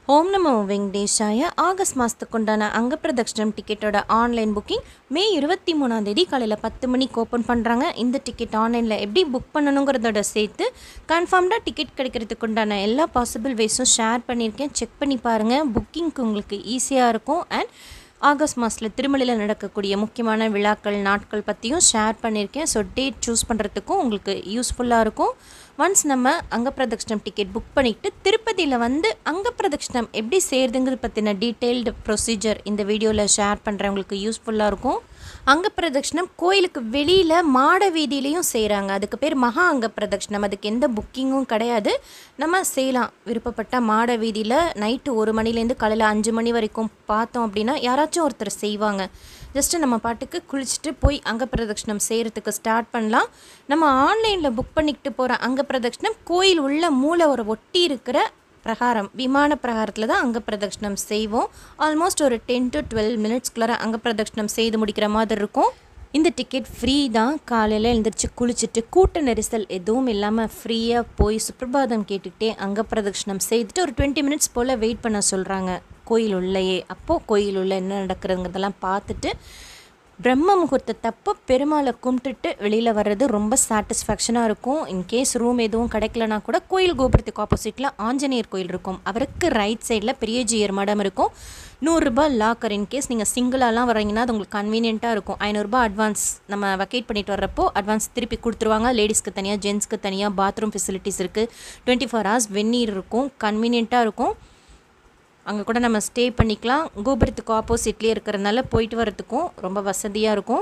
ஓம் நமோ வெங்கடேஷாய ஆகஸ்ட் மாதத்துக்கு உண்டான அங்கப்பிரதட்சணம் டிக்கெட்டோட ஆன்லைன் புக்கிங் மே இருபத்தி மூணாந்தேதி காலையில் பத்து மணிக்கு ஓப்பன் பண்ணுறாங்க இந்த டிக்கெட் ஆன்லைனில் எப்படி புக் பண்ணணுங்கிறதோட சேர்த்து கன்ஃபார்ம்டாக டிக்கெட் கிடைக்கிறதுக்கு உண்டான எல்லா பாசிபிள் வேஸும் ஷேர் பண்ணியிருக்கேன் செக் பண்ணி பாருங்கள் புக்கிங்க்கு உங்களுக்கு ஈஸியாக இருக்கும் அண்ட் ஆகஸ்ட் மாதத்தில் திருமலையில் நடக்கக்கூடிய முக்கியமான விழாக்கள் நாட்கள் பற்றியும் ஷேர் பண்ணியிருக்கேன் ஸோ டேட் சூஸ் பண்ணுறதுக்கும் உங்களுக்கு யூஸ்ஃபுல்லாக இருக்கும் ஒன்ஸ் நம்ம அங்கப்பிரதட்சணம் டிக்கெட் புக் பண்ணிவிட்டு திருப்பதியில் வந்து அங்கப்பிரதட்சணம் எப்படி செய்கிறதுங்கிறது பற்றின டீட்டெயில்டு ப்ரொசீஜர் இந்த வீடியோவில் ஷேர் பண்ணுறேன் உங்களுக்கு யூஸ்ஃபுல்லாக இருக்கும் அங்கப்பிரதட்சணம் கோயிலுக்கு வெளியில் மாட வீதியிலையும் செய்கிறாங்க அதுக்கு பேர் மகா அங்கப்பிரதட்சணம் அதுக்கு எந்த புக்கிங்கும் கிடையாது நம்ம செய்யலாம் விருப்பப்பட்ட மாட வீதியில் நைட்டு ஒரு மணிலேருந்து காலையில் அஞ்சு மணி வரைக்கும் பார்த்தோம் அப்படின்னா யாராச்சும் ஒருத்தர் செய்வாங்க ஜஸ்ட்டு நம்ம பாட்டுக்கு குளிச்சுட்டு போய் அங்கப்பிரதட்சணம் செய்கிறதுக்கு ஸ்டார்ட் பண்ணலாம் நம்ம ஆன்லைனில் புக் பண்ணிக்கிட்டு போகிற அங்கப்பிரதட்சணம் கோயில் உள்ள மூளை ஒரு ஒட்டி இருக்கிற பிரகாரம் விமான பிரகாரத்தில் தான் அங்க பிரதட்சணம் செய்வோம் ஆல்மோஸ்ட் ஒரு டென் டு டுவெல் மினிட்ஸ்குள்ளார அங்க பிரதட்சணம் செய்து முடிக்கிற மாதிரி இருக்கும் இந்த டிக்கெட் ஃப்ரீ தான் காலையில் எழுந்திரிச்சு குளிச்சுட்டு கூட்ட நெரிசல் எதுவும் இல்லாமல் ஃப்ரீயாக போய் சுப்பிரபாதம் கேட்டுக்கிட்டே அங்க பிரதட்சணம் செய்துட்டு ஒரு டுவெண்ட்டி மினிட்ஸ் போல் வெயிட் பண்ண சொல்கிறாங்க கோயில் உள்ளேயே அப்போது கோயில் உள்ள என்ன நடக்கிறதுங்கிறதெல்லாம் பார்த்துட்டு பிரம்ம முகூர்த்தத்தப்போ பெருமாளை கும்பிட்டுட்டு வெளியில் வர்றது ரொம்ப சாட்டிஸ்ஃபேக்ஷனாக இருக்கும் இன்கேஸ் ரூம் எதுவும் கிடைக்கலனா கூட கோயில் கோபுரத்துக்கு ஆப்போசிட்டில் ஆஞ்சநேயர் கோயில் இருக்கும் அவருக்கு ரைட் சைடில் பெரியஜியர் மடம் இருக்கும் நூறுரூபா லாக்கர் இன்கேஸ் நீங்கள் சிங்கிளாலாம் வரீங்கன்னா அது உங்களுக்கு கன்வீனியண்ட்டாக இருக்கும் ஐநூறுரூபா அட்வான்ஸ் நம்ம வெக்கேட் பண்ணிட்டு வர்றப்போ அட்வான்ஸ் திருப்பி கொடுத்துருவாங்க லேடிஸ்க்கு தனியாக ஜென்ஸ்க்கு தனியாக பாத்ரூம் ஃபெசிலிட்டிஸ் இருக்குது டுவெண்ட்டி ஃபோர் ஹவர்ஸ் வெந்நீர் இருக்கும் கன்வீனியண்ட்டாக இருக்கும் அங்கே கூட நம்ம ஸ்டே பண்ணிக்கலாம் கோபுரத்துக்கு ஆப்போசிட்லேயே இருக்கிறதுனால போயிட்டு வரத்துக்கும் ரொம்ப வசதியாக இருக்கும்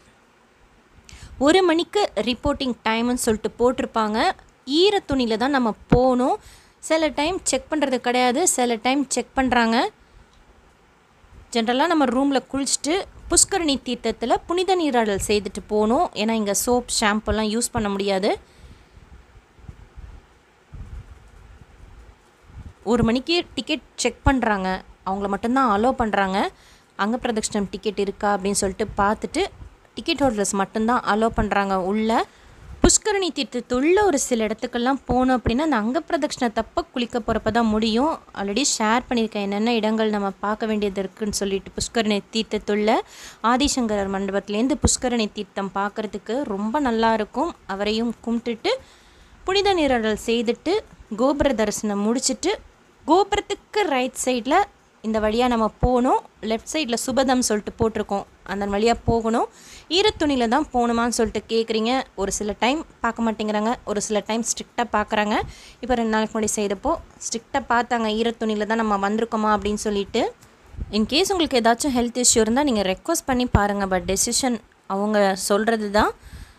ஒரு மணிக்கு ரிப்போர்ட்டிங் டைம்னு சொல்லிட்டு போட்டிருப்பாங்க ஈர துணியில் தான் நம்ம போகணும் சில டைம் செக் பண்ணுறது கிடையாது சில டைம் செக் பண்ணுறாங்க ஜென்ரலாக நம்ம ரூமில் குளிச்சுட்டு புஷ்கரணி தீர்த்தத்தில் புனித நீராடல் செய்துட்டு போகணும் ஏன்னா இங்கே சோப் ஷாம்புலாம் யூஸ் பண்ண முடியாது ஒரு மணிக்கு டிக்கெட் செக் பண்ணுறாங்க அவங்கள மட்டும்தான் அலோவ் பண்ணுறாங்க அங்க பிரதட்சணம் டிக்கெட் இருக்கா அப்படின்னு சொல்லிட்டு பார்த்துட்டு டிக்கெட் ஹோல்டர்ஸ் மட்டும்தான் அலோவ் பண்ணுறாங்க உள்ள புஷ்கரணி தீர்த்தத்துள்ள ஒரு சில இடத்துக்கெல்லாம் போனோம் அப்படின்னா அந்த அங்க பிரதட்சணத்தப்போ குளிக்க போகிறப்ப தான் முடியும் ஆல்ரெடி ஷேர் பண்ணியிருக்கேன் என்னென்ன இடங்கள் நம்ம பார்க்க வேண்டியது இருக்குன்னு சொல்லிட்டு புஷ்கரணி தீர்த்தத்துள்ள ஆதிசங்கரர் மண்டபத்துலேருந்து புஷ்கரணி தீர்த்தம் பார்க்குறதுக்கு ரொம்ப நல்லா இருக்கும் அவரையும் கும்பிட்டுட்டு புனித நீராடல் செய்துட்டு கோபுர தரிசனம் முடிச்சுட்டு கோபுரத்துக்கு ரைட் சைடில் இந்த வழியாக நம்ம போகணும் லெஃப்ட் சைடில் சுபதம் சொல்லிட்டு போட்டிருக்கோம் அந்த வழியாக போகணும் ஈரத்துணியில் தான் போகணுமான்னு சொல்லிட்டு கேட்குறீங்க ஒரு சில டைம் பார்க்க மாட்டேங்கிறாங்க ஒரு சில டைம் ஸ்ட்ரிக்டாக பார்க்குறாங்க இப்போ ரெண்டு நாளைக்கு முன்னாடி செய்தப்போ ஸ்ட்ரிக்டாக பார்த்தாங்க ஈரத்துணியில் தான் நம்ம வந்திருக்கோமா அப்படின்னு சொல்லிட்டு இன்கேஸ் உங்களுக்கு ஏதாச்சும் ஹெல்த் இஷ்யூ இருந்தால் நீங்கள் ரெக்வஸ்ட் பண்ணி பாருங்கள் பட் டெசிஷன் அவங்க சொல்கிறது தான்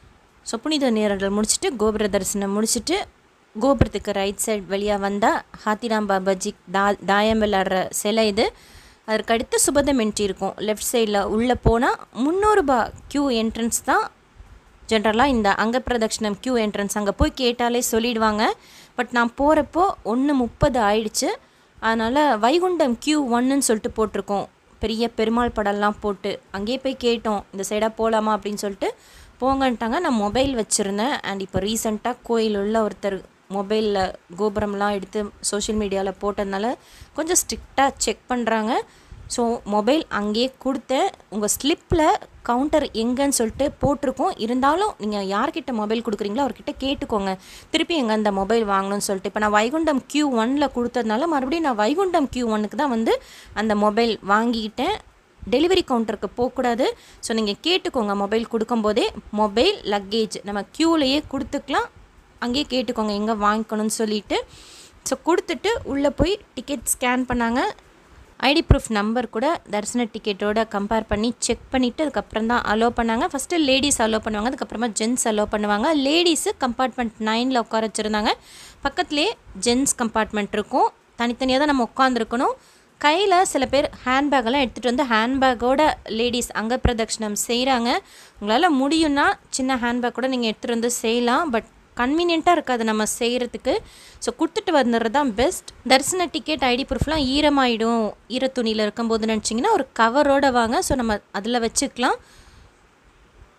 ஸோ புனித நீராடல் முடிச்சுட்டு கோபுர தரிசனம் முடிச்சுட்டு கோபுரத்துக்கு ரைட் சைடு வெளியாக வந்தால் ஹாத்திராம் பாபாஜி தா தாயம் விளாடுற சிலை இது அதற்கு அடுத்து சுபதம் என்ட்ரி இருக்கும் லெஃப்ட் சைடில் உள்ளே போனால் முந்நூறுபா க்யூ என்ட்ரன்ஸ் தான் ஜென்ரலாக இந்த அங்க பிரதட்சணம் க்யூ என்ட்ரன்ஸ் அங்கே போய் கேட்டாலே சொல்லிடுவாங்க பட் நான் போகிறப்போ ஒன்று முப்பது ஆயிடுச்சு அதனால் வைகுண்டம் க்யூ ஒன்னுன்னு சொல்லிட்டு போட்டிருக்கோம் பெரிய பெருமாள் படம்லாம் போட்டு அங்கேயே போய் கேட்டோம் இந்த சைடாக போகலாமா அப்படின்னு சொல்லிட்டு போங்கன்ட்டாங்க நான் மொபைல் வச்சுருந்தேன் அண்ட் இப்போ ரீசெண்டாக கோயில் உள்ள ஒருத்தர் மொபைலில் கோபுரம்லாம் எடுத்து சோஷியல் மீடியாவில் போட்டதுனால கொஞ்சம் ஸ்ட்ரிக்டாக செக் பண்ணுறாங்க ஸோ மொபைல் அங்கேயே கொடுத்தேன் உங்கள் ஸ்லிப்பில் கவுண்டர் எங்கன்னு சொல்லிட்டு போட்டிருக்கோம் இருந்தாலும் நீங்கள் யார்கிட்ட மொபைல் கொடுக்குறீங்களோ அவர்கிட்ட கேட்டுக்கோங்க திருப்பி எங்கே அந்த மொபைல் வாங்கணும்னு சொல்லிட்டு இப்போ நான் வைகுண்டம் க்யூ ஒனில் கொடுத்ததுனால மறுபடியும் நான் வைகுண்டம் க்யூ ஒனுக்கு தான் வந்து அந்த மொபைல் வாங்கிக்கிட்டேன் டெலிவரி கவுண்டருக்கு போகக்கூடாது ஸோ நீங்கள் கேட்டுக்கோங்க மொபைல் கொடுக்கும்போதே மொபைல் லக்கேஜ் நம்ம க்யூலேயே கொடுத்துக்கலாம் அங்கேயே கேட்டுக்கோங்க எங்கே வாங்கிக்கணும்னு சொல்லிட்டு ஸோ கொடுத்துட்டு உள்ளே போய் டிக்கெட் ஸ்கேன் பண்ணாங்க ஐடி ப்ரூஃப் நம்பர் கூட தரிசன டிக்கெட்டோட கம்பேர் பண்ணி செக் பண்ணிவிட்டு அதுக்கப்புறம் தான் அலோவ் பண்ணாங்க ஃபஸ்ட்டு லேடிஸ் அலோவ் பண்ணுவாங்க அதுக்கப்புறமா ஜென்ஸ் அலோவ் பண்ணுவாங்க லேடிஸு கம்பார்ட்மெண்ட் நைனில் உட்கார வச்சுருந்தாங்க பக்கத்துலேயே ஜென்ஸ் கம்பார்ட்மெண்ட் இருக்கும் தனித்தனியாக தான் நம்ம உட்காந்துருக்கணும் கையில் சில பேர் ஹேண்ட்பேக்கெல்லாம் எடுத்துகிட்டு வந்து ஹேண்ட்பேக்கோட லேடிஸ் அங்க பிரதட்சணம் செய்கிறாங்க உங்களால் முடியும்னா சின்ன ஹேண்ட்பேக் கூட நீங்கள் எடுத்துகிட்டு வந்து செய்யலாம் பட் கன்வீனியண்ட்டாக இருக்காது நம்ம செய்கிறதுக்கு ஸோ கொடுத்துட்டு வந்துடுறது தான் பெஸ்ட் தரிசன டிக்கெட் ஐடி ப்ரூஃப்லாம் ஈரமாயிடும் ஈரத்துணியில் இருக்கும்போது நினச்சிங்கன்னா ஒரு கவரோட வாங்க ஸோ நம்ம அதில் வச்சுக்கலாம்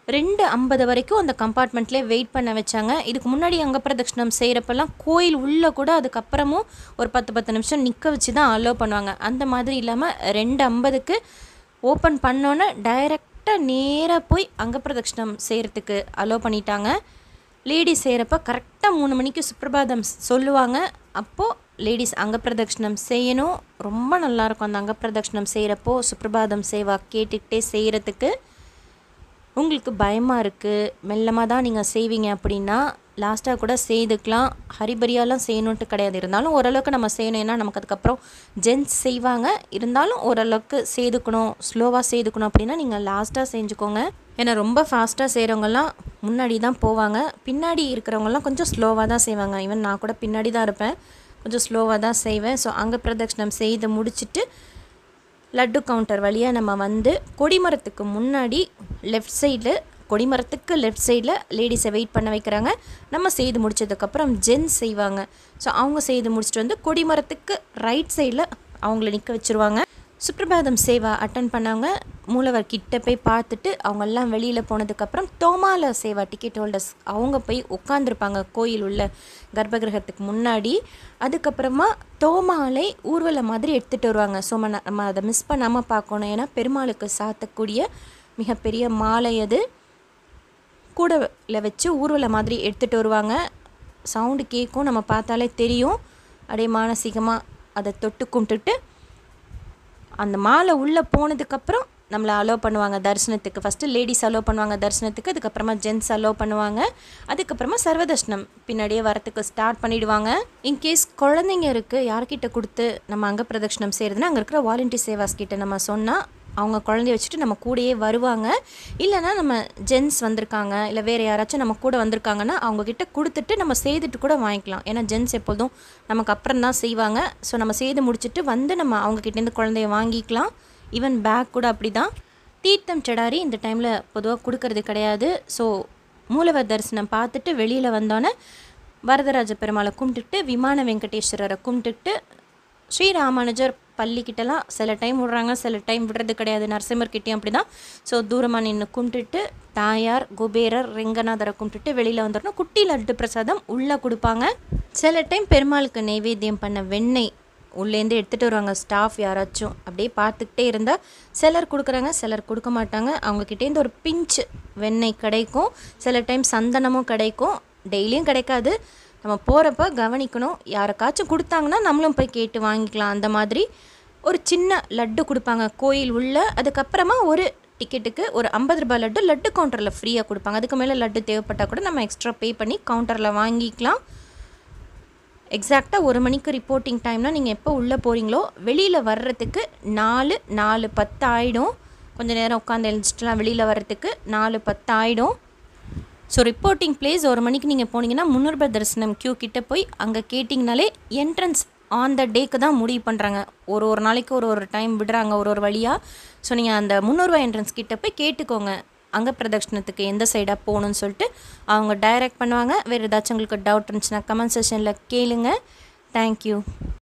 ரெண்டு ஐம்பது வரைக்கும் அந்த கம்பார்ட்மெண்ட்லேயே வெயிட் பண்ண வச்சாங்க இதுக்கு முன்னாடி அங்க பிரதட்சணம் செய்கிறப்பெல்லாம் கோயில் உள்ளே கூட அதுக்கப்புறமும் ஒரு பத்து பத்து நிமிஷம் நிற்க வச்சு தான் அலோவ் பண்ணுவாங்க அந்த மாதிரி இல்லாமல் ரெண்டு ஐம்பதுக்கு ஓப்பன் பண்ணோன்னே டைரெக்டாக நேராக போய் அங்க பிரதட்சணம் செய்கிறதுக்கு அலோவ் பண்ணிட்டாங்க லேடிஸ் செய்கிறப்ப கரெக்டாக மூணு மணிக்கு சுப்பிரபாதம் சொல்லுவாங்க அப்போது லேடிஸ் அங்கப்பிரதட்சணம் செய்யணும் ரொம்ப நல்லாயிருக்கும் அந்த அங்கப்பிரதட்சணம் செய்கிறப்போ சுப்பிரபாதம் சேவா கேட்டுக்கிட்டே செய்கிறதுக்கு உங்களுக்கு பயமாக இருக்குது மெல்லமாக தான் நீங்கள் செய்வீங்க அப்படின்னா லாஸ்ட்டாக கூட செய்துக்கலாம் ஹரிபரியாலாம் செய்யணுன்ட்டு கிடையாது இருந்தாலும் ஓரளவுக்கு நம்ம செய்யணும் ஏன்னா நமக்கு அதுக்கப்புறம் ஜென்ஸ் செய்வாங்க இருந்தாலும் ஓரளவுக்கு செய்துக்கணும் ஸ்லோவாக செய்துக்கணும் அப்படின்னா நீங்கள் லாஸ்ட்டாக செஞ்சுக்கோங்க ஏன்னா ரொம்ப ஃபாஸ்ட்டாக செய்கிறவங்கலாம் முன்னாடி தான் போவாங்க பின்னாடி இருக்கிறவங்கலாம் கொஞ்சம் ஸ்லோவாக தான் செய்வாங்க ஈவன் நான் கூட பின்னாடி தான் இருப்பேன் கொஞ்சம் ஸ்லோவாக தான் செய்வேன் ஸோ அங்கே பிரதட்சணம் செய்து முடிச்சுட்டு லட்டு கவுண்டர் வழியாக நம்ம வந்து கொடிமரத்துக்கு முன்னாடி லெஃப்ட் சைடில் கொடிமரத்துக்கு லெஃப்ட் சைடில் லேடிஸை வெயிட் பண்ண வைக்கிறாங்க நம்ம செய்து முடிச்சதுக்கப்புறம் ஜென்ஸ் செய்வாங்க ஸோ அவங்க செய்து முடிச்சுட்டு வந்து கொடிமரத்துக்கு ரைட் சைடில் அவங்கள நிற்க வச்சுருவாங்க சுப்ரபாதம் சேவா அட்டன் பண்ணவங்க மூலவர் கிட்ட போய் பார்த்துட்டு அவங்கெல்லாம் வெளியில் போனதுக்கப்புறம் தோமால சேவா டிக்கெட் ஹோல்டர்ஸ் அவங்க போய் உட்காந்துருப்பாங்க கோயில் உள்ள கர்ப்பகிரகத்துக்கு முன்னாடி அதுக்கப்புறமா தோமாலை ஊர்வலம் மாதிரி எடுத்துகிட்டு வருவாங்க ஸோ நம்ம நம்ம அதை மிஸ் பண்ணாமல் பார்க்கணும் ஏன்னா பெருமாளுக்கு சாத்தக்கூடிய மிகப்பெரிய மாலை அது கூடையில் வச்சு ஊர்வலம் மாதிரி எடுத்துகிட்டு வருவாங்க சவுண்டு கேட்கும் நம்ம பார்த்தாலே தெரியும் அப்படியே மானசீகமாக அதை தொட்டு கும்பிட்டுட்டு அந்த மாலை உள்ளே போனதுக்கப்புறம் நம்மளை அலோவ் பண்ணுவாங்க தரிசனத்துக்கு ஃபஸ்ட்டு லேடிஸ் அலோவ் பண்ணுவாங்க தரிசனத்துக்கு அதுக்கப்புறமா ஜென்ஸ் அலோவ் பண்ணுவாங்க அதுக்கப்புறமா சர்வதர்ஷனம் பின்னாடியே வரத்துக்கு ஸ்டார்ட் பண்ணிடுவாங்க இன்கேஸ் குழந்தைங்க இருக்குது யார்கிட்ட கொடுத்து நம்ம அங்க பிரதட்சணம் செய்கிறதுனா அங்கே இருக்கிற வாலண்டியர் சேவாஸ் கிட்ட நம்ம சொன்னால் அவங்க குழந்தைய வச்சுட்டு நம்ம கூடயே வருவாங்க இல்லைன்னா நம்ம ஜென்ஸ் வந்திருக்காங்க இல்லை வேறு யாராச்சும் நம்ம கூட வந்திருக்காங்கன்னா அவங்கக்கிட்ட கொடுத்துட்டு நம்ம செய்துட்டு கூட வாங்கிக்கலாம் ஏன்னா ஜென்ஸ் எப்போதும் நமக்கு அப்புறம் தான் செய்வாங்க ஸோ நம்ம செய்து முடிச்சுட்டு வந்து நம்ம அவங்கக்கிட்டேருந்து குழந்தைய வாங்கிக்கலாம் ஈவன் பேக் கூட அப்படி தான் தீர்த்தம் செடாரி இந்த டைமில் பொதுவாக கொடுக்கறது கிடையாது ஸோ மூலவர் தரிசனம் பார்த்துட்டு வெளியில் வந்தோன்னே வரதராஜ பெருமாளை கும்பிட்டுட்டு விமான வெங்கடேஸ்வரரை கும்பிட்டுட்டு ஸ்ரீராமானுஜர் பள்ளிக்கிட்டலாம் சில டைம் விடுறாங்க சில டைம் விடுறது கிடையாது நரசிம்மர்கிட்டையும் அப்படி தான் ஸோ தூரமாக நின்று கும்பிட்டுட்டு தாயார் குபேரர் ரெங்கநாதரை கும்பிட்டுட்டு வெளியில் வந்துடணும் குட்டி லட்டு பிரசாதம் உள்ளே கொடுப்பாங்க சில டைம் பெருமாளுக்கு நைவேத்தியம் பண்ண வெண்ணெய் உள்ளேருந்து எடுத்துகிட்டு வருவாங்க ஸ்டாஃப் யாராச்சும் அப்படியே பார்த்துக்கிட்டே இருந்தால் சிலர் கொடுக்குறாங்க சிலர் கொடுக்க மாட்டாங்க அவங்கக்கிட்டேருந்து ஒரு பிஞ்ச் வெண்ணெய் கிடைக்கும் சில டைம் சந்தனமும் கிடைக்கும் டெய்லியும் கிடைக்காது நம்ம போகிறப்ப கவனிக்கணும் யாருக்காச்சும் கொடுத்தாங்கன்னா நம்மளும் போய் கேட்டு வாங்கிக்கலாம் அந்த மாதிரி ஒரு சின்ன லட்டு கொடுப்பாங்க கோயில் உள்ள அதுக்கப்புறமா ஒரு டிக்கெட்டுக்கு ஒரு ஐம்பது ரூபாய் லட்டு லட்டு கவுண்டரில் ஃப்ரீயாக கொடுப்பாங்க அதுக்கு மேலே லட்டு தேவைப்பட்டால் கூட நம்ம எக்ஸ்ட்ரா பே பண்ணி கவுண்டரில் வாங்கிக்கலாம் எக்ஸாக்டாக ஒரு மணிக்கு ரிப்போர்ட்டிங் டைம்னால் நீங்கள் எப்போ உள்ளே போகிறீங்களோ வெளியில் வர்றதுக்கு நாலு நாலு பத்து ஆகிடும் கொஞ்சம் நேரம் உட்காந்து எழுந்திரிச்சிட்டுலாம் வெளியில் வர்றதுக்கு நாலு பத்து ஆகிடும் ஸோ ரிப்போர்ட்டிங் பிளேஸ் ஒரு மணிக்கு நீங்கள் போனீங்கன்னா முன்னூறுபா தரிசனம் கியூ கிட்ட போய் அங்கே கேட்டிங்கனாலே என்ட்ரன்ஸ் ஆன் த டேக்கு தான் முடிவு பண்ணுறாங்க ஒரு ஒரு நாளைக்கு ஒரு ஒரு டைம் விடுறாங்க ஒரு ஒரு வழியாக ஸோ நீங்கள் அந்த முந்நூறுரூவா என்ட்ரன்ஸ் கிட்ட போய் கேட்டுக்கோங்க அங்கே பிரதட்சணத்துக்கு எந்த சைடாக போகணும்னு சொல்லிட்டு அவங்க டைரக்ட் பண்ணுவாங்க வேறு ஏதாச்சும் உங்களுக்கு டவுட் இருந்துச்சுன்னா கமெண்ட் செஷனில் கேளுங்க தேங்க்யூ